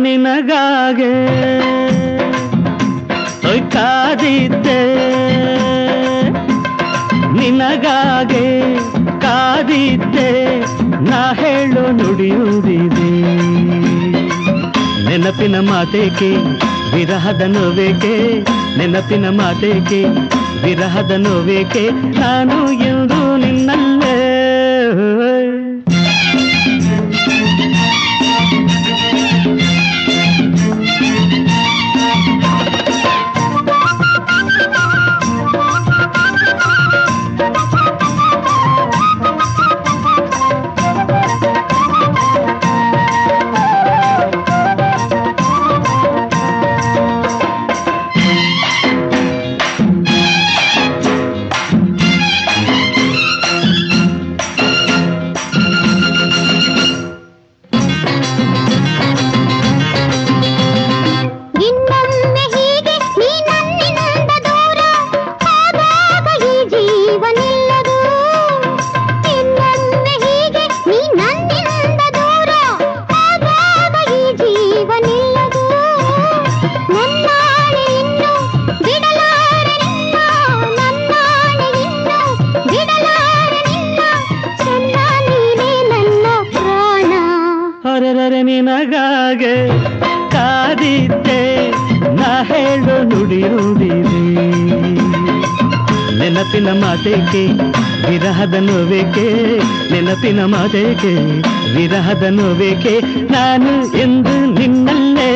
ನಿನಗಾಗೆ ಹೊಯ್ ಕಾದಿದ್ದೆ ನಿನಗಾಗೆ ಕಾದಿದ್ದೆ ನಾ ಹೇಳೋ ನುಡಿಯುವುದಿದೆ ನೆನಪಿನ ಮಾತೇಕೆ ವಿರಹದ ನೋವೇಕೆ ನೆನಪಿನ ಮಾತೇಕೆ ವಿರಹದ ನೋವೇಕೆ ನಾನು ಎಂದು ನಿನ್ನಲ್ಲೇ ಇನ್ನೊಮ್ಮೆ ಹೀಗೆ ನೀ ನನ್ನಿಂದ ದೂರ ಆದಾಗ ಈ ಜೀವ ನಿಲ್ಲದು ಇನ್ನೊಮ್ಮೆ ಹೀಗೆ ನೀ ನನ್ನಿಂದ ದೂರ ಆದಾಗ ಈ ಜೀವ ನಿಲ್ಲದು ನನ್ನಾಳೆ ಇನ್ನು ಬಿಡಲಾರೆ ನಿನ್ನ ನನ್ನಾಳೆ ಇನ್ನು ಬಿಡಲಾರೆ ನಿನ್ನ ಚೆನ್ನ ನೀನೇ ನನ್ನ ಪ್ರಾಣ ಹೊರರೆ ನಿನಗಾಗೆ ಕಾದಿದ್ದೆ ನಾ ಹೇಳೋ ನುಡಿಯುವುದಿದೆ ನೆನಪಿನ ಮಾತೇಕೆ ವಿರಹದ ನೋವೇಕೆ ನೆನಪಿನ ಮಾತೇಕೆ ವಿರಹದ ನೋವೇಕೆ ನಾನು ಎಂದು ನಿನ್ನಲ್ಲೇ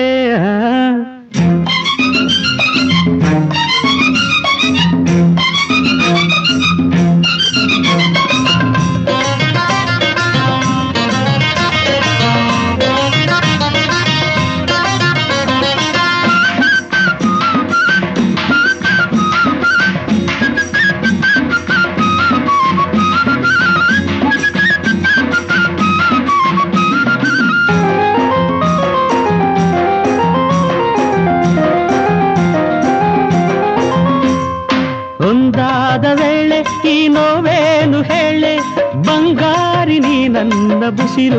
ಒಂದಾದ ವೇಳೆ ಈ ನೋವೇನು ಹೇಳೆ ಬಂಗಾರಿ ನೀ ನನ್ನ ಬುಸಿರು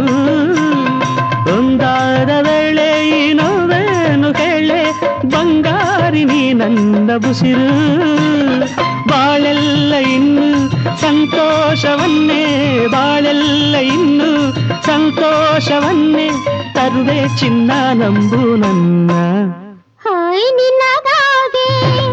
ಒಂದಾದ ವೇಳೆ ಈ ನೋವೇನು ಹೇಳೆ ಬಂಗಾರಿ ನೀ ನನ್ನ ಬುಸಿರು ಬಾಳೆಲ್ಲ ಇನ್ನು ಸಂತೋಷವನ್ನೇ ಬಾಳೆಲ್ಲ ಇನ್ನು ಸಂತೋಷವನ್ನೇ ತರುವೆ ಚಿನ್ನ ನಂಬು ನನ್ನ ಹಾಯ್ ನಿನ್ನಗಾಗೆ